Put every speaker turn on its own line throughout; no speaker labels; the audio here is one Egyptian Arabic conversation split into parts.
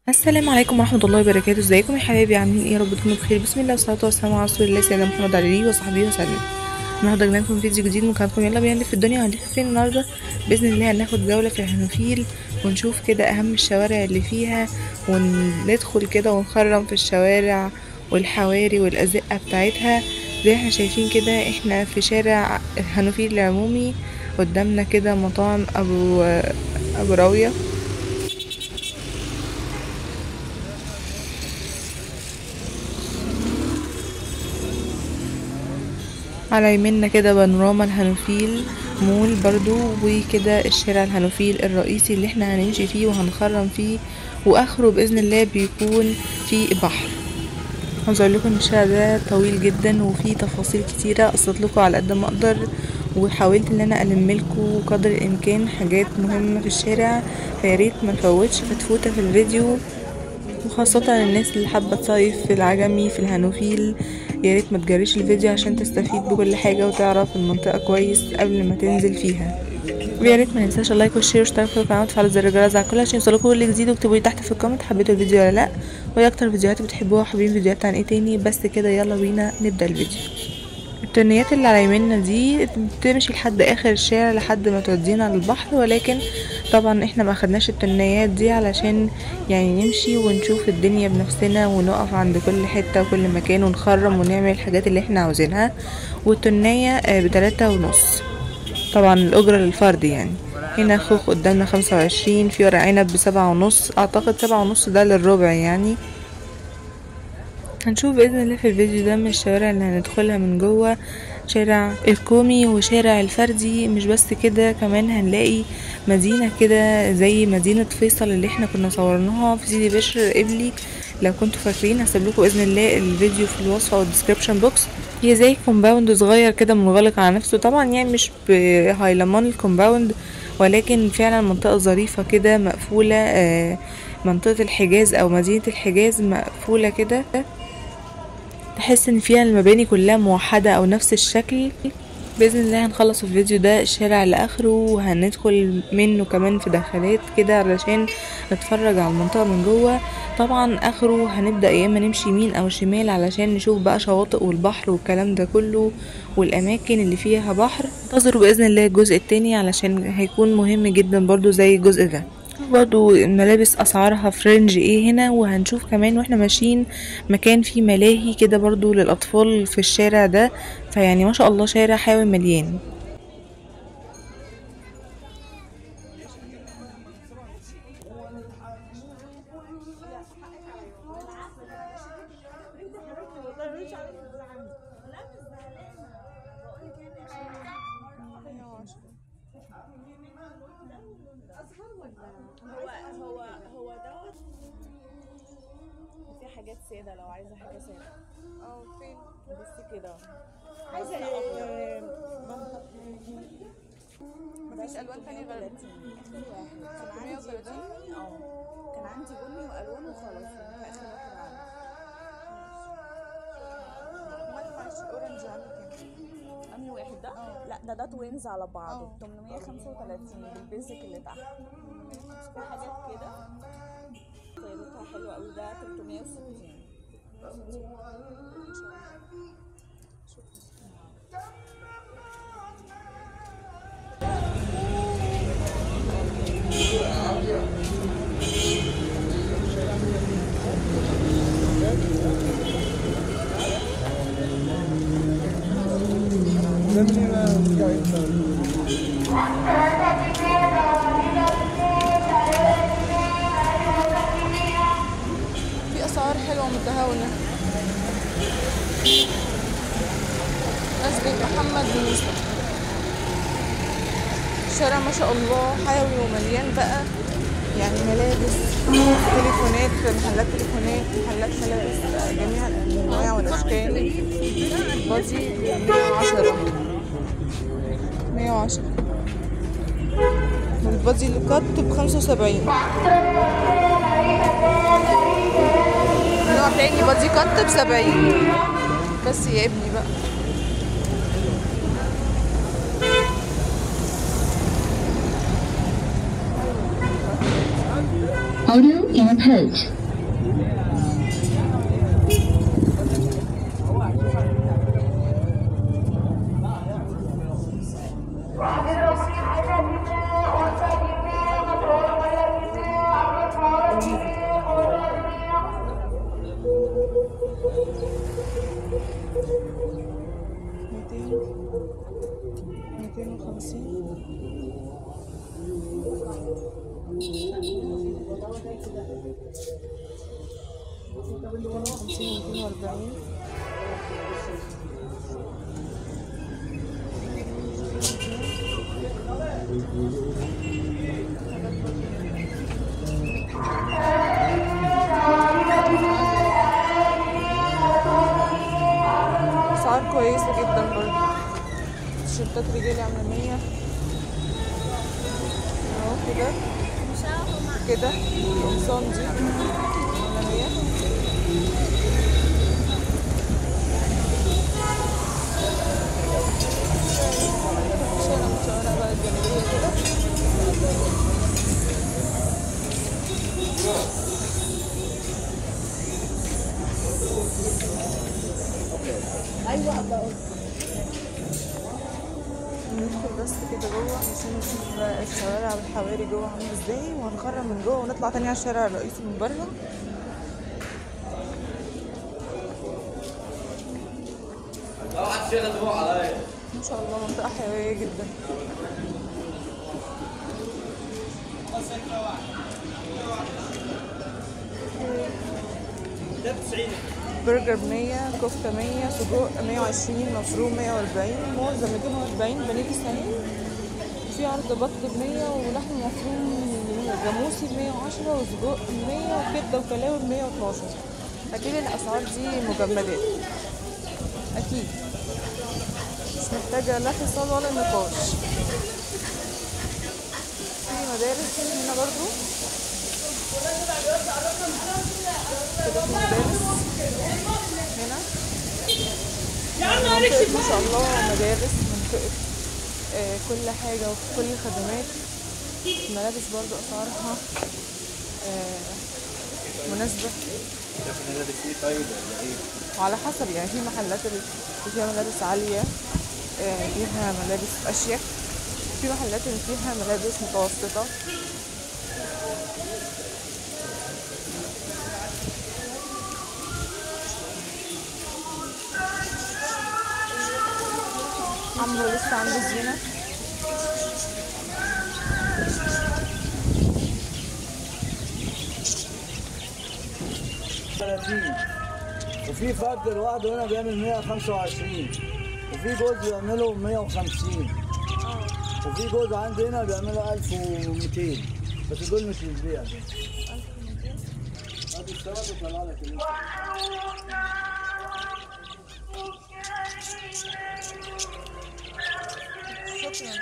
السلام عليكم ورحمة الله وبركاته ازيكم يا حبايبي عاملين ايه يا رب تكونوا بخير بسم الله والصلاة والسلام على رسول الله سيدنا محمد عليه وصحبه وسلم النهارده جبنا لكم فيديو جديد من قناتكم يلا بينا نلف في الدنيا هنلف فين النهارده باذن الله هناخد جولة في الهنوفيل ونشوف كده اهم الشوارع اللي فيها وندخل كده ونخرم في الشوارع والحواري والازقة بتاعتها زي ما احنا شايفين كده احنا في شارع الهنوفيل العمومي قدامنا كده مطاعم ابو ابو راويه على يمنا كده بانوراما الهنوفيل مول برضو وكده الشارع الهنوفيل الرئيسي اللي احنا هنمشي فيه وهنخرم فيه واخره باذن الله بيكون في بحر عاوز اقول لكم ان الشارع ده طويل جدا وفيه تفاصيل كتيره قصت لكم على قد ما اقدر وحاولت ان انا الم لكم قدر الامكان حاجات مهمه في الشارع فياريت ما نفوتش فتفوته في الفيديو وخاصة الناس اللي حابة تصيف في العجمي في الهنوفيل يا ريت ما تجريش الفيديو عشان تستفيد بكل حاجة وتعرف المنطقة كويس قبل ما تنزل فيها ويا ريت ما ننساش اللايك والشير واشتراك في القناه وتفعلوا زر الجرس على الكل عشان يوصلكوا كل جديد واكتبوا لي تحت في الكومنت حبيتوا الفيديو ولا لا وايه اكتر فيديوهات بتحبوها وحابين فيديوهات عن ايه تاني بس كده يلا بينا نبدا الفيديو التنيات اللي على يميننا دي بتمشي لحد اخر الشارع لحد ما تودينا للبحر ولكن طبعا احنا ما خدناش التنيات دي علشان يعني نمشي ونشوف الدنيا بنفسنا ونقف عند كل حتة وكل مكان ونخرم ونعمل الحاجات اللي احنا عاوزينها والتنية بتلاتة ونص طبعا الأجرة للفرد يعني هنا خوخ قدامنا خمسة وعشرين في ورق عنب بسبعة ونص اعتقد سبعة ونص ده للربع يعني هنشوف باذن الله في الفيديو ده من الشوارع اللي هندخلها من جوه شارع الكومي وشارع الفردي مش بس كده كمان هنلاقي مدينة كده زي مدينة فيصل اللي احنا كنا صورناها في سيدي بشر قبلي لو كنتوا فاكرين هسيب لكم باذن الله الفيديو في الوصف او الديسكربشن بوكس هي زي كومباوند صغير كده منغلق على نفسه طبعا يعني مش بهايلمان الكومباوند ولكن فعلا منطقة ظريفة كده مقفولة آه منطقة الحجاز او مدينة الحجاز مقفولة كده تحس ان فيها المباني كلها موحدة او نفس الشكل باذن الله هنخلص الفيديو ده الشارع لاخره وهندخل منه كمان في دخلات كده علشان نتفرج على المنطقه من جوه طبعا اخره هنبدا يا اما نمشي يمين او شمال علشان نشوف بقى شواطئ والبحر والكلام ده كله والاماكن اللي فيها بحر انتظروا باذن الله الجزء التاني علشان هيكون مهم جدا برضو زي الجزء ده برضو الملابس اسعارها فرنج ايه هنا وهنشوف كمان واحنا ماشيين مكان فيه ملاهي كده برضو للاطفال في الشارع ده فيعني ما شاء الله شارع حيوي مليان
هو هو هو دوت في حاجات ساده لو عايزه حاجه ساده
اه فين
بصي كده
عايزه
ايه
مفيش الوان تانية غير
اخر واحد كان عندي
130
اه كان عندي بني والوان وخلاص ده اخر واحد عندي
امال معلش الاورنج عامل كام
انهي واحد ده؟ لا ده ده توينز على بعضه 835 بالبيزك اللي تحت في حاجات كده طيارتها حلوه قوي ده 360
في اسعار حلوه متهاونه مسجد محمد بن يوسف الشارع ما شاء الله حيوي ومليان بقى يعني ملابس تليفونات محلات تليفونات محلات ملابس جميع الانواع والاشكال بادي 110 110 والبادي الكات ب 75 نوع تاني بادي كات بسبعين بس يا ابني بقى
Audio input.
ميتين ميتين وخمسين ميتين وخمسين ميتين وأربعين أسعار كويسة جدا برضه تيشيرتات رجالي عاملة مية اهو كده كده القمصان دي عاملة مية شارع من الشوارع بقى الجانبية كده ندخل بس كده جوه عشان نشوف بقى الشوارع والحواري جوه عامله ازاي وهنخرم من جوه ونطلع تاني على الشارع الرئيسي من بره ما شاء الله منطقة حيوية جدا برجر بمية كفتة مية سجق مية وعشرين مفروم مية وأربعين موزة ميتين وأربعين بانيه تسعين في عرض بط بمية ولحم مفروم جاموسي بمية وعشرة وسجق بمية وكبدة وكلاوي بمية واتناشر أكيد الأسعار دي مجمدات أكيد مش محتاجة لا فصال ولا نقاش في مدارس هنا برضو كده في مدارس هنا منطقة ما شاء الله مدارس منطقة آه كل حاجة وكل الخدمات الملابس برضو أسعارها آه مناسبة وعلى حسب يعني في محلات اللي فيها ملابس عالية آه، فيها ملابس أشيك في محلات اللي فيها ملابس متوسطة عمرو لسه عنده زينة
ثلاثين وفي فرد لوحده هنا بيعمل 125 وفي جوز بيعملوا 150 وفي جوز عندي هنا بيعملوا 1200 بس دول مش للبيع دول هات السبب وطلع لك اللي انت
شكرا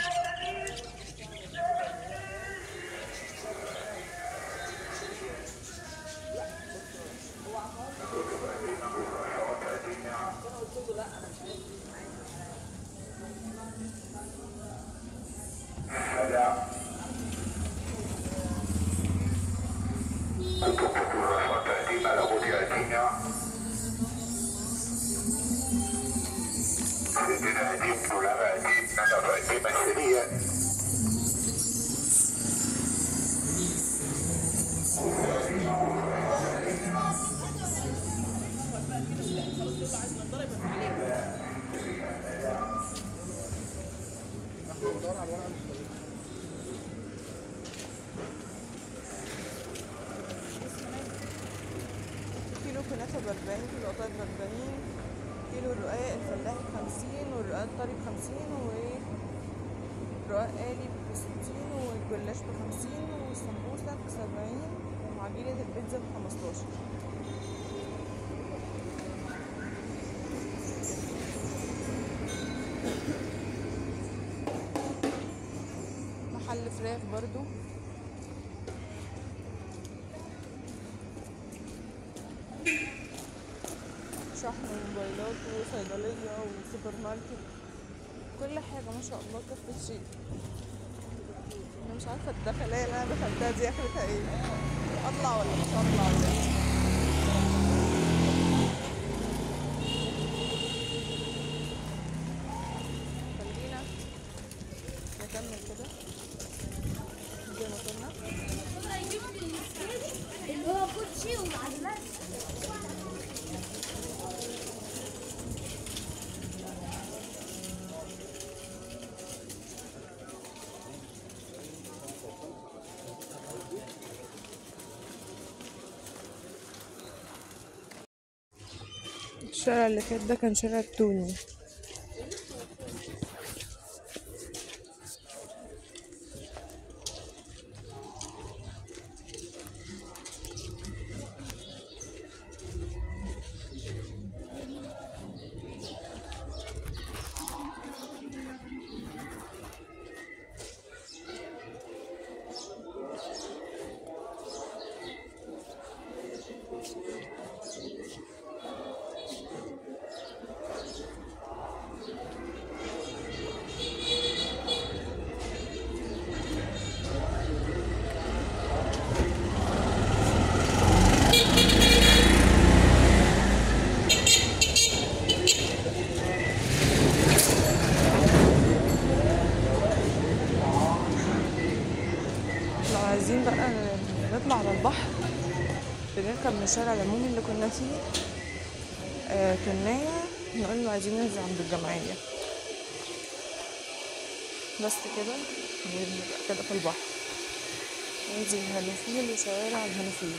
كيلو كنافة بأربعين كيلو قطايف بأربعين كيلو الرقاق الفلاحي بخمسين والرقاق الطري بخمسين ورقاق آلي بستين والجلاش بخمسين والسمبوسة بسبعين وعجينة البيتزا بخمستاشر محل فراخ برضو شحن وموبايلات وصيدلية وسوبر ماركت كل حاجة ما شاء الله كفة شيء انا مش عارفه الدخليه اللي انا دخلتها دي اخرتها ايه اطلع ولا مش هطلع ولا ايه خلينا نكمل كده زي ما قلنا
اللي هو كوتشي ومعلمات
الشارع اللي فات ده كان شارع التوني لو عايزين بقى نطلع على البحر بنركب من الشارع العمومي اللي كنا فيه آه كناية نقول له عايزين ننزل عند الجمعية بس كده ونبقى كده في البحر ننزل الهنوفيل وشوارع الهنوفيل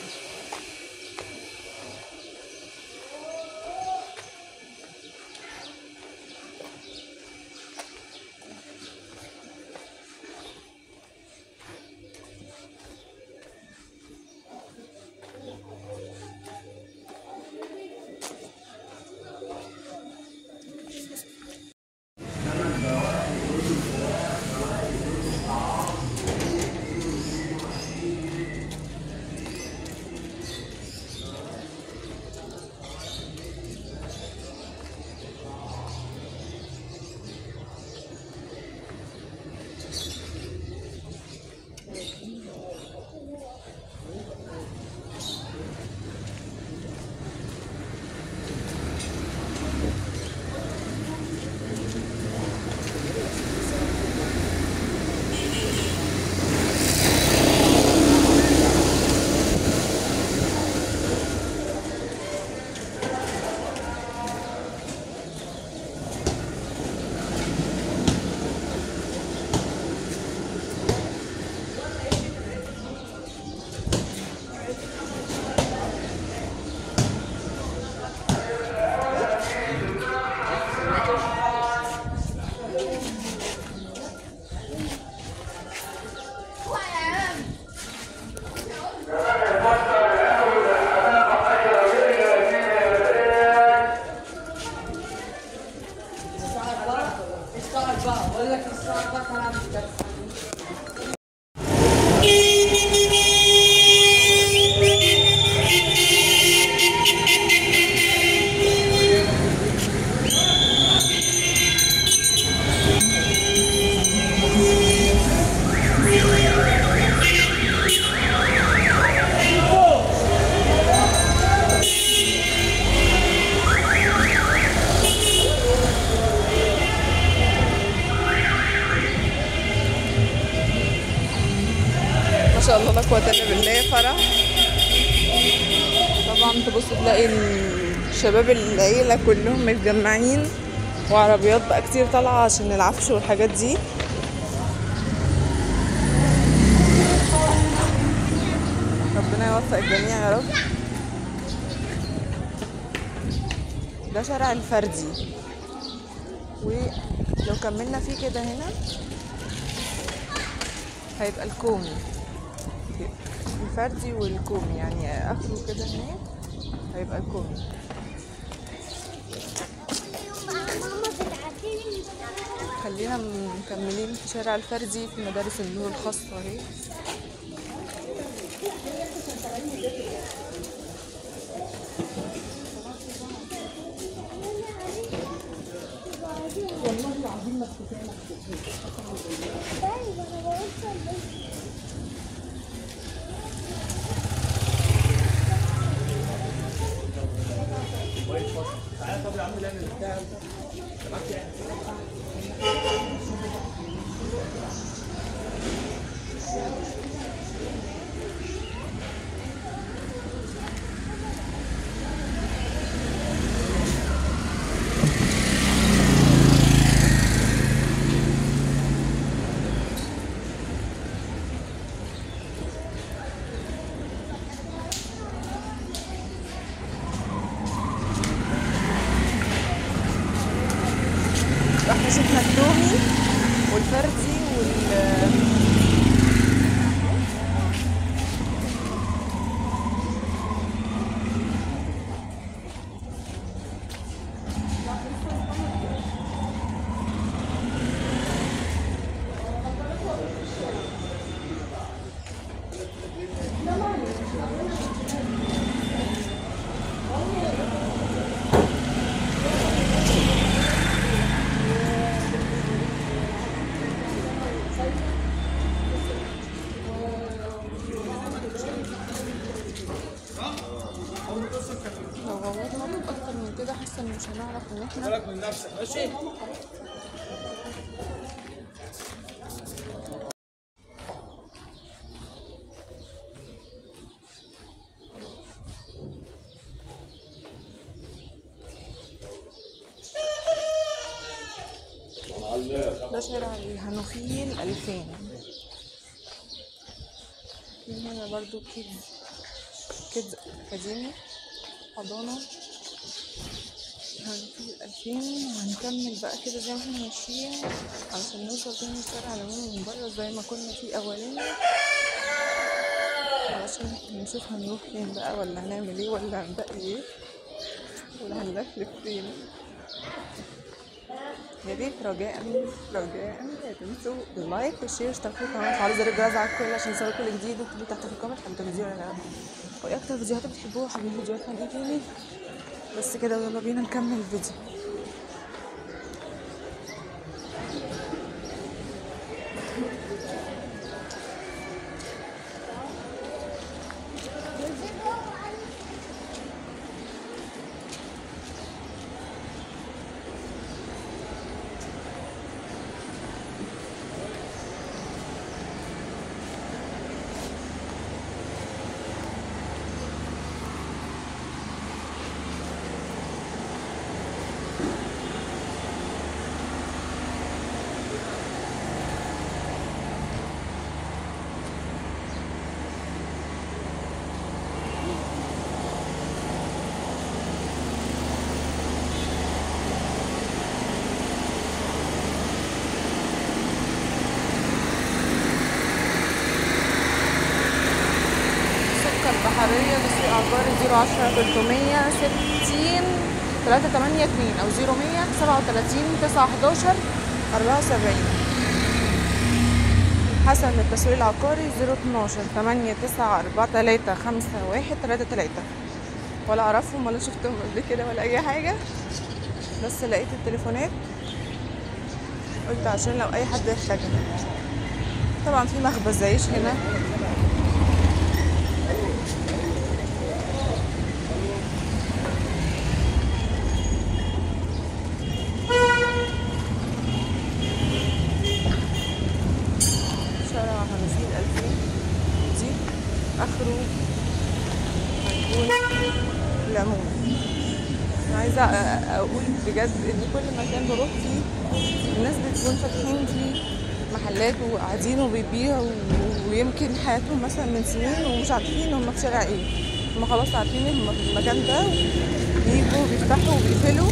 ما شاء الله لا قوة الا بالله فرح طبعا تبص تلاقي الشباب العيلة كلهم متجمعين وعربيات بقى كتير طالعة عشان العفش والحاجات دي ربنا يوفق الجميع يا رب ده شارع الفردي ولو كملنا فيه كده هنا هيبقى الكومي الفردي والكومي يعني اخره كده هناك هيبقى الكومي
ماما بتعديني
خلينا مكملين في شارع الفردي في مدارس النور الخاصة اهي
طيب انا بقول
احنا شفنا التومي والفردي وال لو غوطنا اكتر من كده حاسه ان مش هنعرف ان احنا
بالك من نفسك ماشي
ده شارع الهنوفيل 2000 في هنا برضو كيدز كيدز أكاديمي حضانة هنوفيل 2000 وهنكمل بقى كده زي ما احنا ماشيين علشان نوصل تاني الشارع العمومي من بره زي ما كنا فيه أولاني علشان نشوف هنروح فين بقى ولا هنعمل ايه ولا هنبقى ايه ولا هنلفلف فين يا ريت رجاء رجاء لا تنسوا اللايك والشير واشتركوا في القناه وفعلوا زر الجرس على الكل عشان يوصلوا كل جديد واكتبوا تحت في الكومنت حبيتوا الفيديو ولا لا وايه اكتر فيديوهات بتحبوها حابين فيديوهات عن ايه تاني بس كده ويلا بينا نكمل الفيديو سكر بحرية بسوق عقاري 010 300 60 382 أو 0100 37 9 11 74 حسن للتسويق العقاري 012 8 9 4 3 5 1 3 3 ولا أعرفهم ولا شفتهم قبل كده ولا أي حاجة بس لقيت التليفونات قلت عشان لو أي حد يحتاجها طبعا في مخبز عيش هنا شارع هنوفيل 2000 دي اخره هيكون العموم انا عايزه أ- اقول بجد ان كل مكان بروح فيه الناس بتكون فاتحين فيه محلات وقاعدين وبيبيعوا و- ويمكن حياتهم مثلا من سنين ومش عارفين هم في شارع ايه هم خلاص عارفين هم في المكان ده بيجوا بيفتحوا وبيقفلوا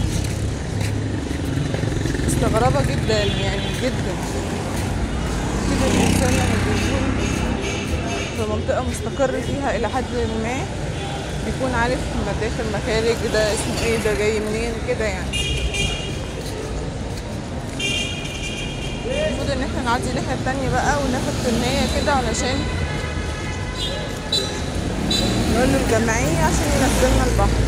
مستغربة جدا يعني جدا كده الإنسان لما بيكون في منطقة مستقر فيها إلى حد ما بيكون عارف مداخل مخارج ده اسمه ايه ده جاي منين كده يعني المفروض ان احنا نعدي الناحية التانية بقى وناخد تنية كده علشان نقول له الجمعية عشان ينزلنا البحر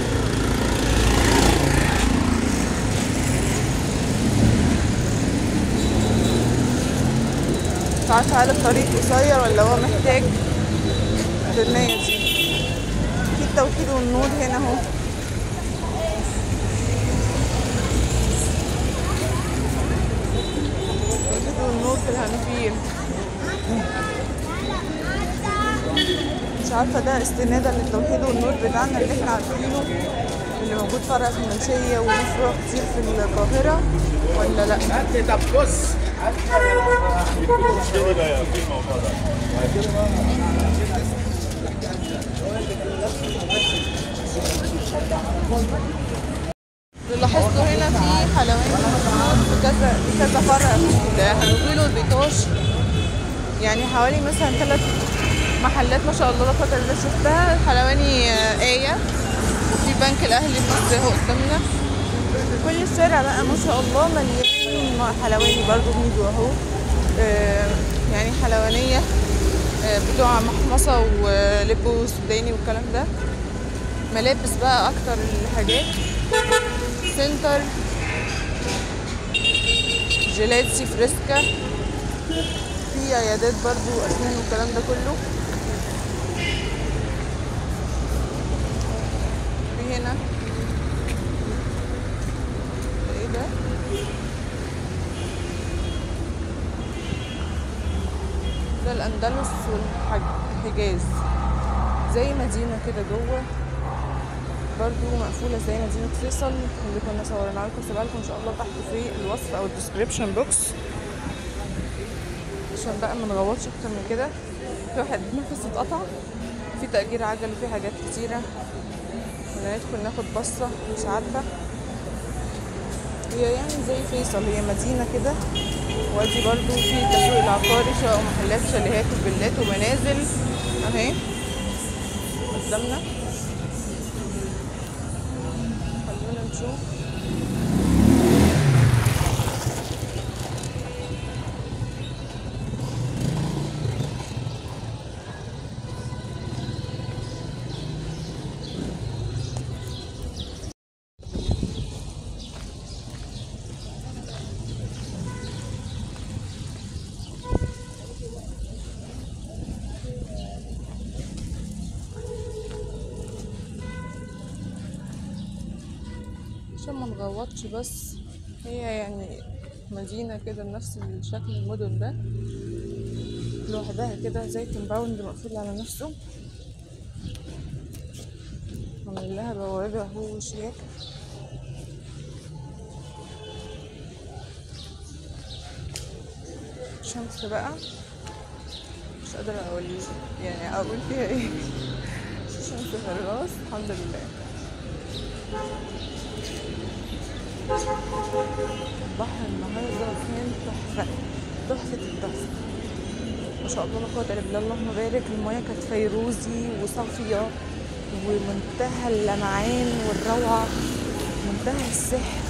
مش عارفة هل الطريق قصير ولا هو محتاج التنية دي في التوحيد والنور هنا اهو في الهانوفيل مش عارفة ده استنادا للتوحيد والنور بتاعنا اللي احنا عارفينه اللي موجود فرع في المنشية وليه فروع كتير في القاهرة ولا لأ اللي لاحظته هنا في حلواني موجود في كذا في كذا فرع في الهانوفيل والبيطاش يعني حوالي مثلا ثلاث محلات ما شاء الله الفترة اللي شفتها حلواني آه، آية وفي بنك الأهلي في مصر اهو قدامنا كل الشارع بقى ما شاء الله مليان حلواني برضو بيجوا اهو آه، يعني حلوانية آه، بتوع محمصة ولب وسوداني والكلام ده ملابس بقى أكتر الحاجات سنتر جيلاتسي فريسكا في عيادات برضو أسنان والكلام ده كله في هنا ايه ده ده الأندلس والحجاز زي مدينة كده جوه برضو مقفولة زي مدينة فيصل اللي كنا صورنا لكم سيبها لكم ان شاء الله تحت في الوصف او الديسكريبشن بوكس عشان بقى ما نغوطش اكتر من كده في واحد نفسه اتقطع في تأجير عجل وفي حاجات كتيرة ولا ندخل ناخد بصة مش عارفة هي يعني زي فيصل هي مدينة كده وادي برضو في التسويق العقاري شقق ومحلات شاليهات وفيلات ومنازل اهي قدامنا خلونا نشوف عشان ما نغوطش بس هي يعني مدينة كده بنفس الشكل المدن ده لوحدها كده زي كومباوند مقفول على نفسه عامل لها بوابة اهو شياك شمس بقى مش قادرة اقول يعني اقول فيها ايه شمس في الراس الحمد لله البحر النهارده كان تحفة تحفة التحفة ما شاء الله لا قوة إلا بالله اللهم بارك المياه كانت فيروزي وصافية ومنتهى اللمعان والروعة منتهى السحر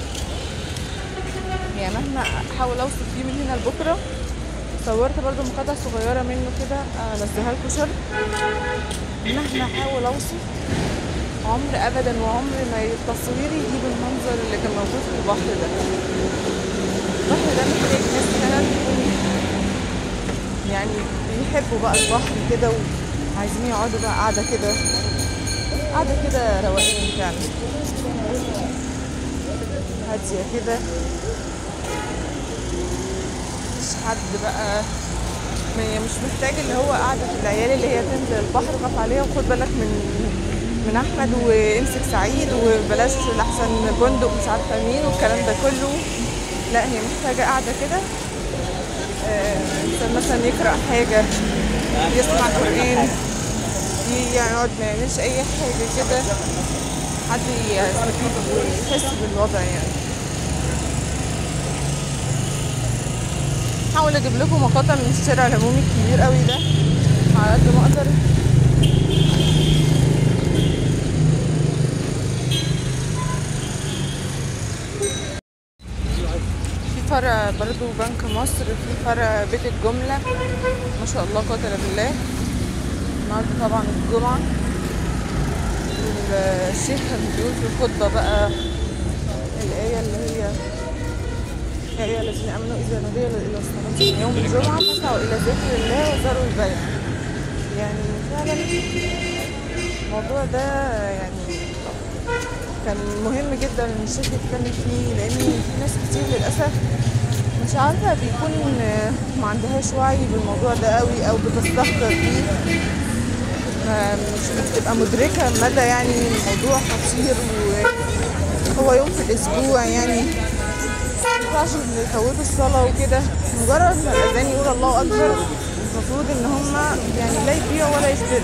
يعني مهما احاول اوصف فيه من هنا لبكره صورت برضو مقاطع صغيرة منه كده انزلها لكم شرط مهما احاول اوصف عمر ابدا وعمر ما تصويري يجيب المنظر اللي كان موجود في البحر ده البحر ده محتاج ناس فعلا يعني بيحبوا بقى البحر كده وعايزين يقعدوا بقى قاعدة كده قاعدة كده روقان فعلا هادية كده مش حد بقى ما- مش محتاج اللي هو قاعدة العيال اللي هي تنزل البحر خاف عليها وخد بالك من من احمد وامسك سعيد وبلاش لحسن بندق مش عارفه مين والكلام ده كله لا هي محتاجه قاعده كده آه، إنسان مثلا يقرا حاجه يسمع قران ي- يقعد ما يعملش اي حاجه كده حد يستفيد ويحس بالوضع يعني هحاول اجيب لكم مقاطع من الشارع العمومي الكبير قوي ده على قد ما اقدر في فرع برضو بنك مصر في فرع بيت الجملة ما شاء الله قدر بالله النهارده طبعا الجمعة الشيخ كان بيقول في الخطبة بقى الآية اللي هي يا أيها الذين آمنوا إذا نودي إلى الصلاة من يوم الجمعة فاسعوا إلى ذكر الله وذروا البيع يعني فعلا الموضوع ده يعني كان مهم جدا ان الشيخ يتكلم فيه لان في ناس كتير للاسف مش عارفة بيكون ما عندهاش وعي بالموضوع ده قوي او بتستهتر فيه ما- مش بتبقى مدركة مدى يعني الموضوع خطير وهو يوم في الاسبوع يعني ما ينفعش يفوتوا الصلاة وكده مجرد ما الأذان يقول الله أكبر المفروض إن هما يعني لا يبيعوا ولا يشتروا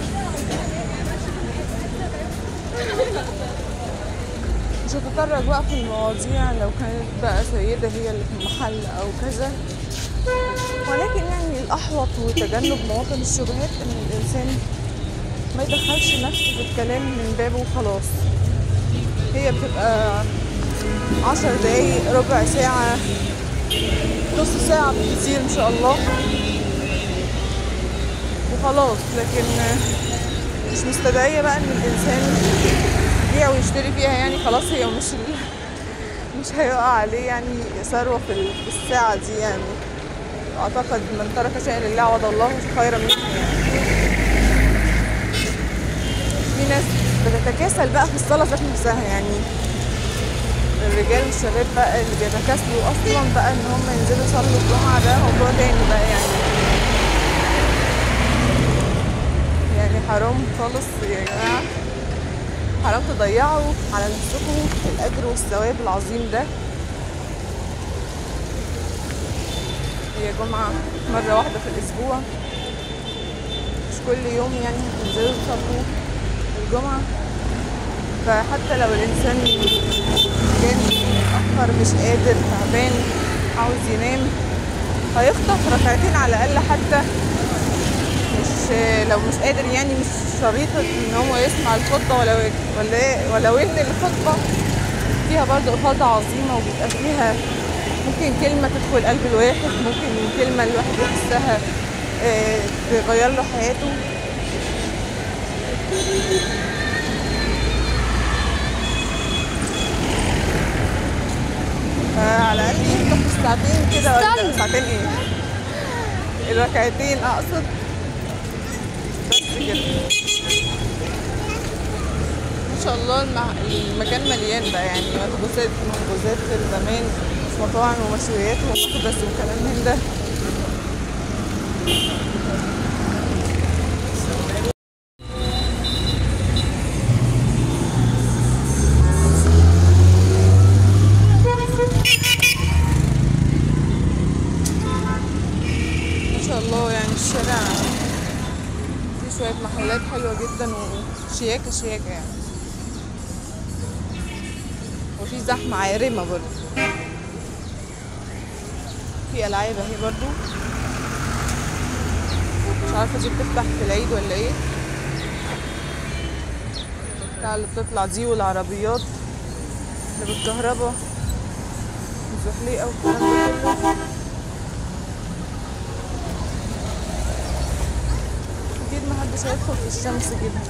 مش هتطرق بقى في المواضيع لو كانت بقى سيدة هي اللي في المحل أو كذا ولكن يعني الأحوط وتجنب مواطن الشبهات إن الإنسان ما يدخلش نفسه في الكلام من بابه وخلاص هي بتبقى عشر دقايق ربع ساعة نص ساعة بالكثير إن شاء الله وخلاص لكن مش مستدعية بقى إن الإنسان يبيع ويشتري فيها يعني خلاص هي مش ال... مش هيقع عليه يعني ثروة في ال- في الساعة دي يعني أعتقد من ترك شيئا لله عوض الله خيرا منه يعني في ناس بتتكاسل بقى في الصلاة ذات نفسها يعني الرجال والشباب بقى اللي بيتكاسلوا اصلا بقى ان هم ينزلوا يصلوا الجمعه ده موضوع تاني بقى يعني يعني حرام خالص يا جماعه حرام تضيعوا على نفسكم الاجر والثواب العظيم ده هي جمعه مره واحده في الاسبوع مش كل يوم يعني هتنزلوا تصلوا الجمعه فحتى لو الانسان كان متأخر مش قادر تعبان عاوز ينام هيخطف ركعتين على الأقل حتى مش لو مش قادر يعني مش شريطة ان هو يسمع الخطبة ولو ولا ولو ان الخطبة فيها برضه إفاضة عظيمة وبيبقى فيها ممكن كلمة تدخل قلب الواحد ممكن كلمة الواحد يحسها آه، تغير له حياته فعلى الأقل يخطف ساعتين كده ولا ساعتين ايه الركعتين أقصد بس كده ما شاء الله المع... المكان مليان بقى يعني مخبوزات مخبوزات زمان مطاعم ومشويات ومخبز وكلام من ده ما شاء الله يعني الشارع فيه شوية محلات حلوة جدا وشياكة شياكة يعني وفي زحمة عارمة برضه في ألعاب اهي برضه مش عارفة دي بتفتح في العيد ولا ايه بتاع اللي بتطلع دي والعربيات اللي بالكهرباء الزحليقة والكلام ده كله اكيد محدش هيدخل في الشمس كده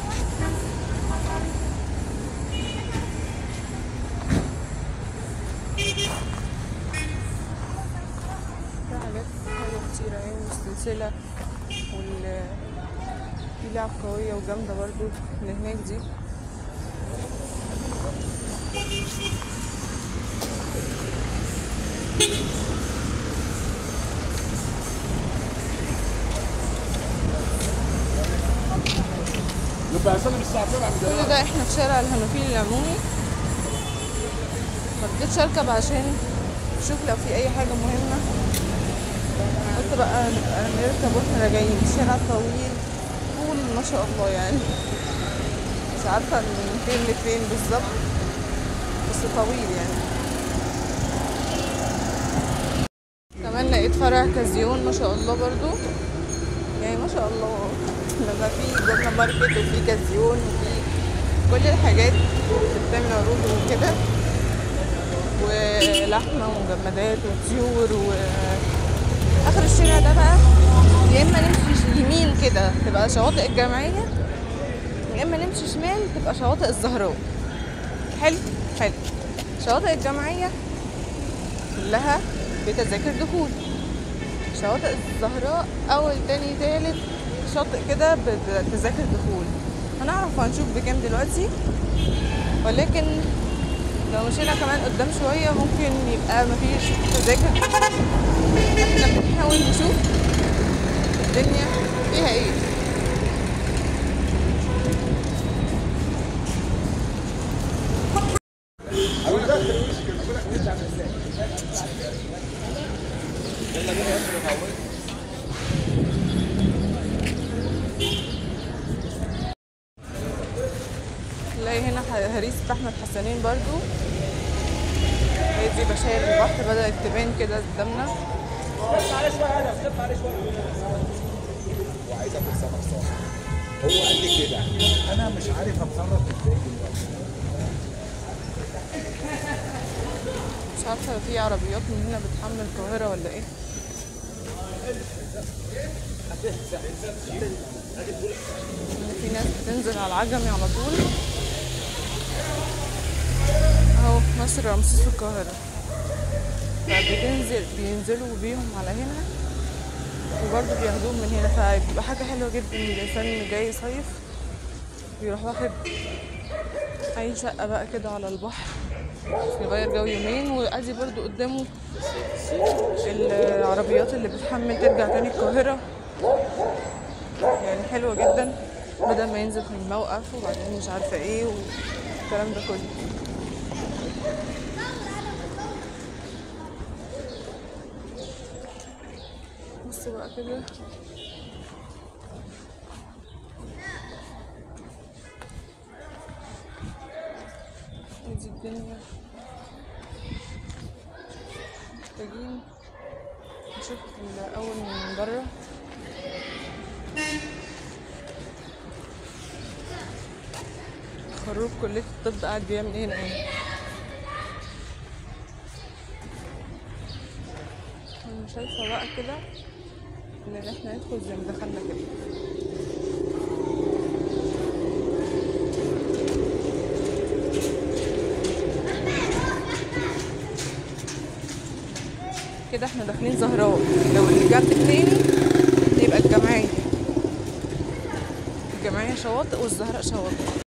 في حاجات حلوة كتيرة اهي والسلسلة وال في لعب قوية وجامدة برضو اللي هناك دي
يبقى هسلم الساعة 7
كل ده احنا في شارع الهنوفيل العمومي مردتش اركب عشان اشوف لو في اي حاجة مهمة قلت بقى نبقى نركب واحنا راجعين الشارع طويل طول ما شاء الله يعني مش عارفة من فين لفين بالظبط بس طويل يعني كمان لقيت فرع كازيون ما شاء الله برضو يعني ما شاء الله لما في جبنة ماركت وفي كازيون وفي كل الحاجات اللي بتعمل عروض وكده ولحمة ومجمدات وطيور و آخر الشارع ده بقى يا إما نمشي يمين كده تبقى شواطئ الجمعية يا إما نمشي شمال تبقى شواطئ الزهراء حلو حلو شواطئ الجمعية كلها بتذاكر دخول شواطئ الزهراء اول تاني تالت شاطئ كده بتذاكر دخول هنعرف هنشوف بكام دلوقتي ولكن لو مشينا كمان قدام شوية ممكن يبقى مفيش تذاكر احنا بنحاول نشوف الدنيا فيها ايه نلاقي هنا ح- هريسة أحمد حسنين برضو هي دي بشاير البحر بدأت تبان كده قدامنا
وعايز اكل سمك صافي هو قال لي كده انا مش عارف اتصرف ازاي دلوقتي
مش عارفة لو في عربيات من هنا بتحمل القاهرة ولا ايه إن في ناس بتنزل على العجمي على طول اهو مصر رمسيس القاهرة فبتنزل بينزلوا بيهم على هنا وبرضه بياخدوهم من هنا فبيبقى حاجة حلوة جدا إن الإنسان جاي يصيف بيروح واخد أي شقة بقى كده على البحر يغير جو يومين وادي برضو قدامه العربيات اللي بتحمل ترجع تاني القاهرة يعني حلوة جدا بدل ما ينزل من الموقف وبعدين مش عارفة ايه والكلام ده كله بص بقى كده ادي الدنيا محتاجين نشوف الأول من بره خروج كلية الطب قاعد بيعمل ايه هنا ايه انا شايفة بقى كده ان احنا ندخل زي ما دخلنا كده كده احنا داخلين زهراء لو اللي جنب التاني يبقى الجمعية الجمعية شواطئ والزهراء شواطئ